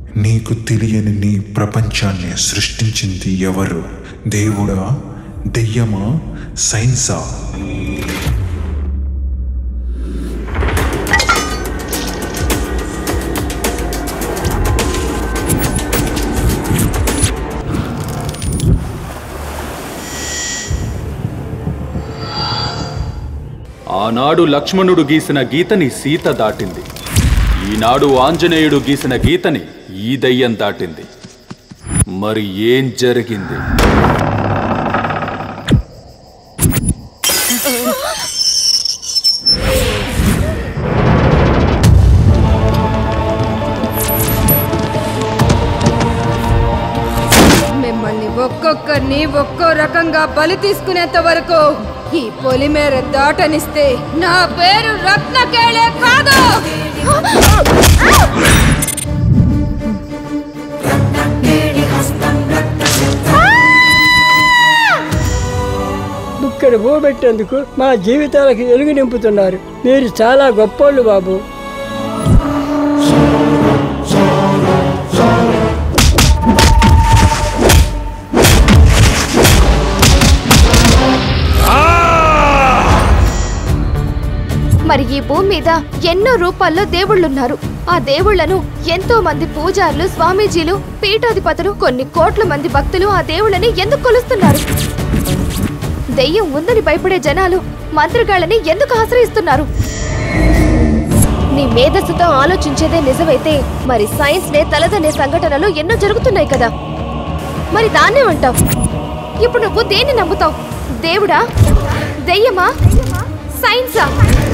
నీకు తెలియని నీ ప్రపంచాన్ని సృష్టించింది ఎవరు దేవుడా దెయ్యమా సైన్సా ఆనాడు లక్ష్మణుడు గీసిన గీతని సీత దాటింది ఈనాడు ఆంజనేయుడు గీసిన గీతని ఈ దయ్యం దాటింది మరి ఏం జరిగింది మిమ్మల్ని ఒక్కొక్కరిని ఒక్కో రకంగా బలి తీసుకునేంత వరకు ఈ పొలిమేర దాటనిస్తే నా పేరు రత్నకేళే కాదు ఇక్కడ పోబెట్టేందుకు మా జీవితాలకు వెలుగు నింపుతున్నారు మీరు చాలా గొప్పోళ్ళు బాబు మరి ఈ భూమి మీద ఎన్నో రూపాల్లో దేవుళ్ళున్నారు ఆ దేవుళ్లను ఎంతో మంది పూజారులు స్వామీజీలు పీఠాధిపతులు కొన్ని కోట్ల మంది భక్తులు ఆ దేవుళ్ళని ఎందుకు కొలుస్తున్నారు దెయ్యం ఉందని భయపడే జనాలు మంత్రగాళ్ళని ఎందుకు ఆశ్రయిస్తున్నారు నీ మేధస్సుతో ఆలోచించేదే నిజమైతే మరి సైన్స్ నే తలదనే సంఘటనలు ఎన్నో జరుగుతున్నాయి కదా మరి దాన్నే అంటావు ఇప్పుడు నువ్వు దేన్ని నమ్ముతావు దేవుడా దెయ్యమా సైన్సా